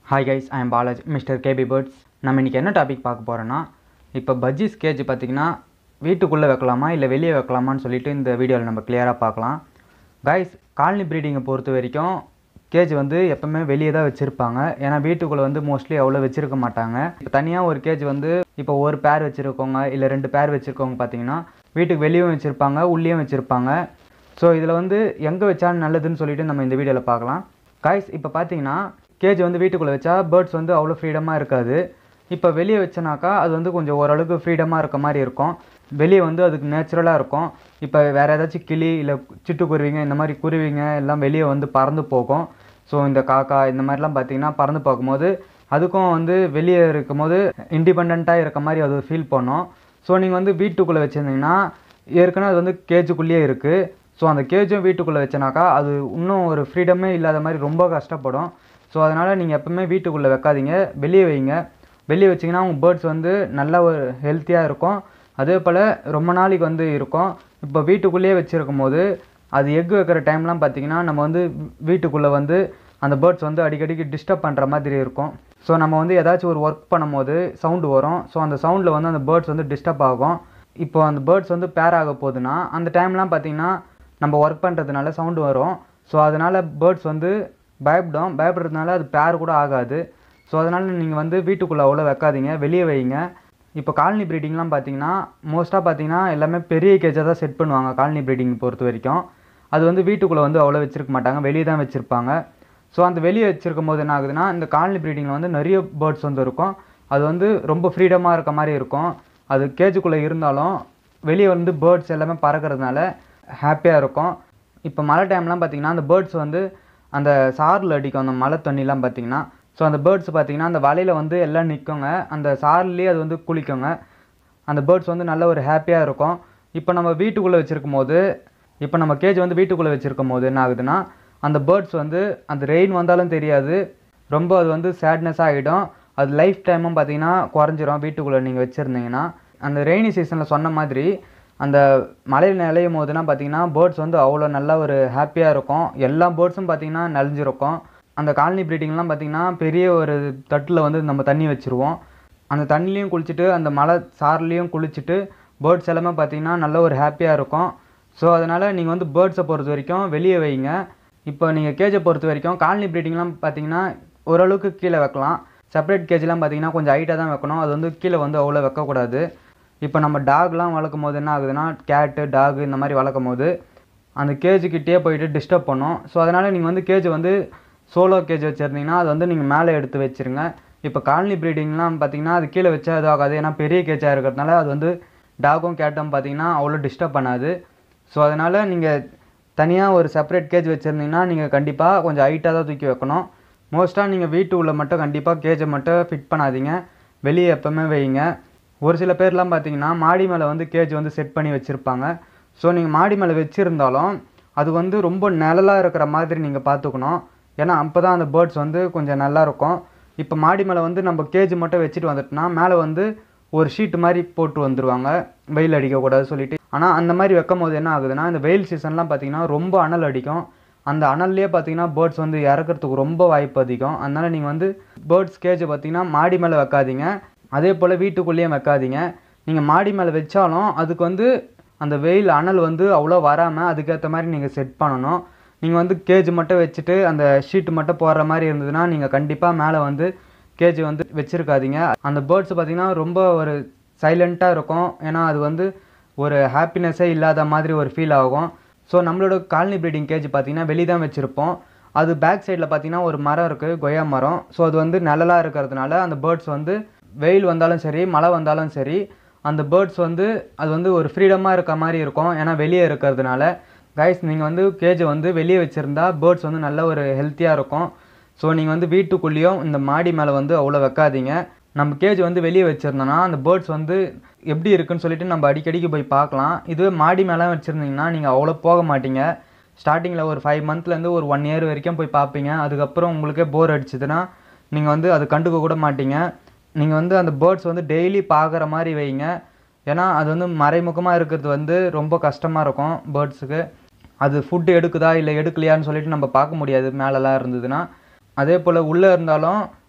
hi guys I am Balaj mister KP birds நம்ம இன்றைக்கி என்ன டாபிக் பார்க்க போகிறோன்னா இப்போ பஜ்ஜி ஸ்கேஜ் பார்த்திங்கன்னா வீட்டுக்குள்ளே வைக்கலாமா இல்லை வெளியே வைக்கலாமான்னு சொல்லிட்டு இந்த வீடியோவில் நம்ம கிளியராக பார்க்கலாம் கைஸ் காலனி ப்ரீடிங்கை பொறுத்த வரைக்கும் கேஜ் வந்து எப்பவுமே வெளியே தான் வச்சுருப்பாங்க ஏன்னா வீட்டுக்குள்ளே வந்து மோஸ்ட்லி அவ்வளோ வச்சுருக்க மாட்டாங்க இப்போ தனியாக ஒரு கேஜ் வந்து இப்போ ஒரு பேர் வச்சுருக்கவங்க இல்லை ரெண்டு பேர் வச்சுருக்கவங்க பார்த்தீங்கன்னா வீட்டுக்கு வெளியும் வச்சுருப்பாங்க உள்ளேயும் வச்சுருப்பாங்க ஸோ இதில் வந்து எங்கே வச்சாலும் நல்லதுன்னு சொல்லிட்டு நம்ம இந்த வீடியோவில் பார்க்கலாம் காய்ஸ் இப்போ பார்த்தீங்கன்னா கேஜ் வந்து வீட்டுக்குள்ளே வச்சா பேர்ட்ஸ் வந்து அவ்வளோ ஃப்ரீடமாக இருக்காது இப்போ வெளியே வச்சனாக்கா அது வந்து கொஞ்சம் ஓரளவுக்கு ஃப்ரீடமாக இருக்க மாதிரி இருக்கும் வெளியே வந்து அதுக்கு நேச்சுரலாக இருக்கும் இப்போ வேறு ஏதாச்சும் கிளி இல்லை சிட்டுக்குருவிங்க இந்த மாதிரி குருவிங்க எல்லாம் வெளியே வந்து பறந்து போகும் ஸோ இந்த காக்கா இந்த மாதிரிலாம் பார்த்தீங்கன்னா பறந்து பார்க்கும்போது அதுக்கும் வந்து வெளியே இருக்கும்போது இண்டிபெண்ட்டாக இருக்க மாதிரி அது ஃபீல் பண்ணும் ஸோ நீங்கள் வந்து வீட்டுக்குள்ளே வச்சுருந்தீங்கன்னா ஏற்கனவே அது வந்து கேஜுக்குள்ளேயே இருக்குது ஸோ அந்த கேஜும் வீட்டுக்குள்ளே வச்சனாக்கா அது இன்னும் ஒரு ஃப்ரீடமே இல்லாத மாதிரி ரொம்ப கஷ்டப்படும் ஸோ அதனால் நீங்கள் எப்பவுமே வீட்டுக்குள்ளே வைக்காதீங்க வெளியே வைங்க வெளியே வச்சிங்கன்னா உங்கள் பேர்ட்ஸ் வந்து நல்ல ஒரு ஹெல்த்தியாக இருக்கும் அதே போல் ரொம்ப நாளைக்கு வந்து இருக்கும் இப்போ வீட்டுக்குள்ளேயே வச்சுருக்கும் போது அது எக் வைக்கிற டைம்லாம் பார்த்தீங்கன்னா நம்ம வந்து வீட்டுக்குள்ளே வந்து அந்த பேர்ட்ஸ் வந்து அடிக்கடிக்கு டிஸ்டர்ப் பண்ணுற மாதிரி இருக்கும் ஸோ நம்ம வந்து ஏதாச்சும் ஒரு ஒர்க் பண்ணும்போது சவுண்டு வரும் ஸோ அந்த சவுண்டில் வந்து அந்த பேர்ட்ஸ் வந்து டிஸ்டர்ப் ஆகும் இப்போ அந்த பேர்ட்ஸ் வந்து பேர் ஆக போகுதுன்னா அந்த டைம்லாம் பார்த்தீங்கன்னா நம்ம ஒர்க் பண்ணுறதுனால சவுண்டு வரும் ஸோ அதனால் பேர்ட்ஸ் வந்து பயப்படும் பயப்படுறதுனால அது பேர் கூட ஆகாது ஸோ அதனால் நீங்கள் வந்து வீட்டுக்குள்ளே அவ்வளோ வைக்காதீங்க வெளியே வைங்க இப்போ காலனி ப்ரீடிங்லாம் பார்த்தீங்கன்னா மோஸ்ட்டாக பார்த்தீங்கன்னா எல்லாமே பெரிய கேஜாக தான் செட் பண்ணுவாங்க காலனி ப்ரீடிங் பொறுத்த வரைக்கும் அது வந்து வீட்டுக்குள்ளே வந்து அவ்வளோ வச்சுருக்க மாட்டாங்க வெளியே தான் வச்சுருப்பாங்க ஸோ அந்த வெளியே வச்சுருக்கும் போது என்ன ஆகுதுன்னா இந்த காலனி ப்ரீடிங்கில் வந்து நிறைய பேர்ட்ஸ் வந்து இருக்கும் அது வந்து ரொம்ப ஃப்ரீடமாக இருக்க மாதிரி இருக்கும் அது கேஜுக்குள்ளே இருந்தாலும் வெளியே வந்து பேர்ட்ஸ் எல்லாமே பறக்கிறதுனால ஹாப்பியாக இருக்கும் இப்போ மழை டைம்லாம் பார்த்தீங்கன்னா அந்த பேர்ட்ஸ் வந்து அந்த சாரில் அடிக்கும் அந்த மழை தண்ணிலாம் பார்த்தீங்கன்னா ஸோ அந்த பேர்ட்ஸ் பார்த்தீங்கன்னா அந்த வலையில் வந்து எல்லாம் நிற்குங்க அந்த சார்லேயே அது வந்து குளிக்குங்க அந்த பேர்ட்ஸ் வந்து நல்ல ஒரு ஹாப்பியாக இருக்கும் இப்போ நம்ம வீட்டுக்குள்ளே வச்சுருக்கும் போது இப்போ நம்ம கேஜ் வந்து வீட்டுக்குள்ளே வச்சுருக்கும் போது என்ன ஆகுதுன்னா அந்த பேர்ட்ஸ் வந்து அந்த ரெயின் வந்தாலும் தெரியாது ரொம்ப அது வந்து சேட்னஸ் ஆகிடும் அது லைஃப் டைமும் பார்த்தீங்கன்னா குறைஞ்சிரும் வீட்டுக்குள்ளே நீங்கள் வச்சுருந்தீங்கன்னா அந்த ரெய்னி சீசனில் சொன்ன மாதிரி அந்த மழையில் நிலையும் போதுனா பார்த்தீங்கன்னா பேர்ட்ஸ் வந்து அவ்வளோ நல்ல ஒரு ஹாப்பியாக இருக்கும் எல்லா பேர்ட்ஸும் பார்த்தீங்கன்னா நனைஞ்சிருக்கும் அந்த காலனி ப்ரீடிங்லாம் பார்த்தீங்கன்னா பெரிய ஒரு தட்டில் வந்து நம்ம தண்ணி வச்சுருவோம் அந்த தண்ணிலையும் குளிச்சுட்டு அந்த மலை சார்லேயும் குளிச்சுட்டு பேர்ட்ஸ் எல்லாமே பார்த்தீங்கன்னா நல்ல ஒரு ஹாப்பியாக இருக்கும் ஸோ அதனால் நீங்கள் வந்து பேர்ட்ஸை பொறுத்த வரைக்கும் வெளியே வைங்க இப்போ நீங்கள் கேஜை பொறுத்த வரைக்கும் காலனி ப்ரீடிங்லாம் பார்த்தீங்கன்னா ஓரளவுக்கு கீழே வைக்கலாம் செப்பரேட் கேஜ்லாம் பார்த்தீங்கன்னா கொஞ்சம் ஹைட்டாக தான் வைக்கணும் அது வந்து கீழே வந்து அவ்வளோ வைக்கக்கூடாது இப்போ நம்ம டாக்லாம் வளர்க்கும் போது என்ன ஆகுதுன்னா கேட்டு டாகு இந்த மாதிரி வளர்க்கும் போது அந்த கேஜுக்கிட்டே போயிட்டு டிஸ்டர்ப் பண்ணும் ஸோ அதனால் நீங்கள் வந்து கேஜ் வந்து சோலோ கேஜ் வச்சுருந்தீங்கன்னா அது வந்து நீங்கள் மேலே எடுத்து வச்சுருங்க இப்போ காலனி ப்ரீடிங்லாம் பார்த்தீங்கன்னா அது கீழே வச்சா இது ஆகாது ஏன்னா பெரிய கேஜாக இருக்கிறதுனால அது வந்து டாகும் கேட்டும் பார்த்தீங்கன்னா அவ்வளோ டிஸ்டர்ப் பண்ணாது ஸோ அதனால் நீங்கள் தனியாக ஒரு செப்பரேட் கேஜ் வச்சுருந்தீங்கன்னா நீங்கள் கண்டிப்பாக கொஞ்சம் ஹைட்டாக தான் தூக்கி வைக்கணும் மோஸ்ட்டாக நீங்கள் வீட்டு உள்ள மட்டும் கண்டிப்பாக கேஜை மட்டும் ஃபிட் பண்ணாதீங்க வெளியே எப்போவுமே வைங்க ஒரு சில பேர்லாம் பார்த்தீங்கன்னா மாடி மேலே வந்து கேஜ் வந்து செட் பண்ணி வச்சுருப்பாங்க ஸோ நீங்கள் மாடி மேலே வச்சுருந்தாலும் அது வந்து ரொம்ப நிழலாக இருக்கிற மாதிரி நீங்கள் பார்த்துக்கணும் ஏன்னா அப்போ தான் அந்த பேர்ட்ஸ் வந்து கொஞ்சம் நல்லா இருக்கும் இப்போ மாடி மேலே வந்து நம்ம கேஜ் மட்டும் வச்சுட்டு வந்துட்டோம்னா மேலே வந்து ஒரு ஷீட் மாதிரி போட்டு வந்துடுவாங்க வெயில் அடிக்கக்கூடாது சொல்லிட்டு ஆனால் அந்த மாதிரி வைக்கும் போது என்ன ஆகுதுன்னா இந்த வெயில் சீசன்லாம் பார்த்தீங்கன்னா ரொம்ப அனல் அடிக்கும் அந்த அனல்லையே பார்த்தீங்கன்னா பேர்ட்ஸ் வந்து இறக்கிறதுக்கு ரொம்ப வாய்ப்பு அதிகம் அதனால் நீங்கள் வந்து பேர்ட்ஸ் கேஜை பார்த்தீங்கன்னா மாடி மேலே வைக்காதீங்க அதே போல் வீட்டுக்குள்ளேயும் வைக்காதீங்க நீங்கள் மாடி மேலே வச்சாலும் அதுக்கு வந்து அந்த வெயில் அனல் வந்து அவ்வளோ வராமல் அதுக்கேற்ற மாதிரி நீங்கள் செட் பண்ணணும் நீங்கள் வந்து கேஜ் மட்டும் வச்சுட்டு அந்த ஷீட்டு மட்டும் போடுற மாதிரி இருந்ததுன்னா நீங்கள் கண்டிப்பாக மேலே வந்து கேஜ் வந்து வச்சுருக்காதீங்க அந்த பேர்ட்ஸ் பார்த்திங்கன்னா ரொம்ப ஒரு சைலண்ட்டாக இருக்கும் ஏன்னா அது வந்து ஒரு ஹாப்பினஸ்ஸே இல்லாத மாதிரி ஒரு ஃபீல் ஆகும் ஸோ நம்மளோட காலனி ப்ரீடிங் கேஜ் பார்த்திங்கன்னா வெளியே தான் வச்சுருப்போம் அது பேக் சைடில் பார்த்திங்கன்னா ஒரு மரம் இருக்குது கொய்யா மரம் ஸோ அது வந்து நிழலாக இருக்கிறதுனால அந்த பேர்ட்ஸ் வந்து வெயில் வந்தாலும் சரி மழை வந்தாலும் சரி அந்த பேர்ட்ஸ் வந்து அது வந்து ஒரு ஃப்ரீடமாக இருக்க மாதிரி இருக்கும் ஏன்னா வெளியே இருக்கிறதுனால கைஸ் நீங்கள் வந்து கேஜை வந்து வெளியே வச்சுருந்தா பேர்ட்ஸ் வந்து நல்ல ஒரு ஹெல்த்தியாக இருக்கும் ஸோ நீங்கள் வந்து வீட்டுக்குள்ளேயும் இந்த மாடி மேலே வந்து அவ்வளோ வைக்காதீங்க நம்ம கேஜ் வந்து வெளியே வச்சுருந்தோன்னா அந்த பேர்ட்ஸ் வந்து எப்படி இருக்குன்னு சொல்லிட்டு நம்ம அடிக்கடிக்கு போய் பார்க்கலாம் இதுவே மாடி மேலே வச்சுருந்தீங்கன்னா நீங்கள் அவ்வளோ போக மாட்டீங்க ஸ்டார்டிங்கில் ஒரு ஃபைவ் மந்த்லேருந்து ஒரு ஒன் இயர் வரைக்கும் போய் பார்ப்பீங்க அதுக்கப்புறம் உங்களுக்கே போர் அடிச்சதுன்னா நீங்கள் வந்து அது கண்டுக்க கூட மாட்டீங்க நீங்கள் வந்து அந்த பேர்ட்ஸ் வந்து டெய்லி பார்க்குற மாதிரி வைங்க ஏன்னா அது வந்து மறைமுகமாக இருக்கிறது வந்து ரொம்ப கஷ்டமாக இருக்கும் பேர்ட்ஸுக்கு அது ஃபுட்டு எடுக்குதா இல்லை எடுக்கலையான்னு சொல்லிட்டு நம்ம பார்க்க முடியாது மேலெலாம் இருந்ததுன்னா அதே போல் உள்ளே இருந்தாலும்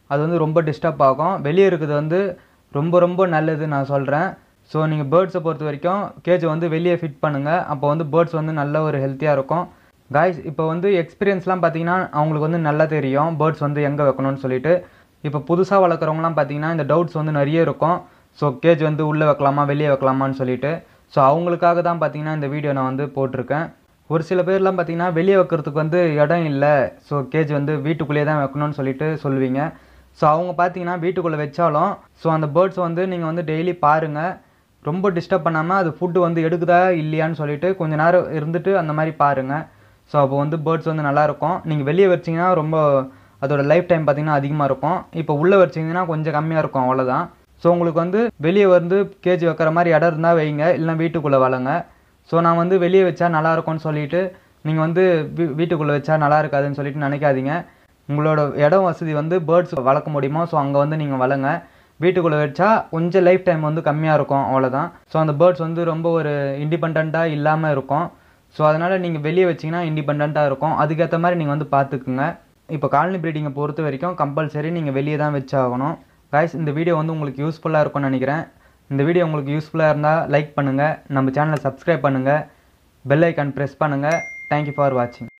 அது வந்து ரொம்ப டிஸ்டர்ப் ஆகும் வெளியே இருக்கிறது வந்து ரொம்ப ரொம்ப நல்லது நான் சொல்கிறேன் ஸோ நீங்கள் பேர்ட்ஸை பொறுத்த வரைக்கும் கேஜை வந்து வெளியே ஃபிட் பண்ணுங்கள் அப்போ வந்து பேர்ட்ஸ் வந்து நல்ல ஒரு ஹெல்த்தியாக இருக்கும் காய்ஸ் இப்போ வந்து எக்ஸ்பீரியன்ஸ்லாம் பார்த்தீங்கன்னா அவங்களுக்கு வந்து நல்லா தெரியும் பேர்ட்ஸ் வந்து எங்கே வைக்கணும்னு சொல்லிட்டு இப்போ புதுசாக வளர்க்குறவங்களாம் பார்த்தீங்கன்னா இந்த டவுட்ஸ் வந்து நிறைய இருக்கும் ஸோ கேஜ் வந்து உள்ளே வைக்கலாமா வெளியே வைக்கலாமான்னு சொல்லிட்டு ஸோ அவங்களுக்காக தான் பார்த்தீங்கன்னா இந்த வீடியோ நான் வந்து போட்டிருக்கேன் ஒரு சில பேர்லாம் பார்த்தீங்கன்னா வெளியே வைக்கிறதுக்கு வந்து இடம் இல்லை ஸோ கேஜ் வந்து வீட்டுக்குள்ளேயே தான் வைக்கணும்னு சொல்லிட்டு சொல்லுவீங்க ஸோ அவங்க பார்த்தீங்கன்னா வீட்டுக்குள்ளே வச்சாலும் ஸோ அந்த பேர்ட்ஸ் வந்து நீங்கள் வந்து டெய்லி பாருங்கள் ரொம்ப டிஸ்டர்ப் பண்ணாமல் அது ஃபுட்டு வந்து எடுக்குதா இல்லையான்னு சொல்லிட்டு கொஞ்ச நேரம் இருந்துட்டு அந்த மாதிரி பாருங்கள் ஸோ அப்போ வந்து பேர்ட்ஸ் வந்து நல்லாயிருக்கும் நீங்கள் வெளியே வச்சிங்கன்னா ரொம்ப அதோட லைஃப் டைம் பார்த்தீங்கன்னா அதிகமாக இருக்கும் இப்போ உள்ளே வச்சிங்கன்னா கொஞ்சம் கம்மியாக இருக்கும் அவ்வளோதான் ஸோ உங்களுக்கு வந்து வெளியே வந்து கேஜி வைக்கிற மாதிரி இடம் இருந்தால் வைங்க இல்லைனா வீட்டுக்குள்ளே வளங்க ஸோ நான் வந்து வெளியே வச்சா நல்லா இருக்கும்னு சொல்லிட்டு நீங்கள் வந்து வீ வீட்டுக்குள்ளே வச்சா நல்லா இருக்காதுன்னு சொல்லிட்டு நினைக்காதீங்க உங்களோட இடம் வசதி வந்து பேர்ட்ஸ் வளர்க்க முடியுமோ ஸோ அங்கே வந்து நீங்கள் வளங்க வீட்டுக்குள்ளே வச்சா கொஞ்சம் லைஃப் டைம் வந்து கம்மியாக இருக்கும் அவ்வளோதான் ஸோ அந்த பேர்ட்ஸ் வந்து ரொம்ப ஒரு இண்டிபெண்ட்டாக இல்லாமல் இருக்கும் ஸோ அதனால் நீங்கள் வெளியே வச்சிங்கன்னா இண்டிபெண்ட்டாக இருக்கும் அதுக்கேற்ற மாதிரி நீங்கள் வந்து பார்த்துக்குங்க இப்போ காலனி ப்ரீடிங்கை பொறுத்த வரைக்கும் கம்பல்சரி நீங்கள் வெளியே தான் வச்சாகணும் காய்ஸ் இந்த வீடியோ வந்து உங்களுக்கு யூஸ்ஃபுல்லாக இருக்கும்னு நினைக்கிறேன் இந்த வீடியோ உங்களுக்கு யூஸ்ஃபுல்லாக இருந்தால் லைக் பண்ணுங்கள் நம்ம சேனலை சப்ஸ்கிரைப் பண்ணுங்கள் பெல் ஐக்கான் ப்ரெஸ் பண்ணுங்கள் தேங்க்யூ ஃபார் வாட்சிங்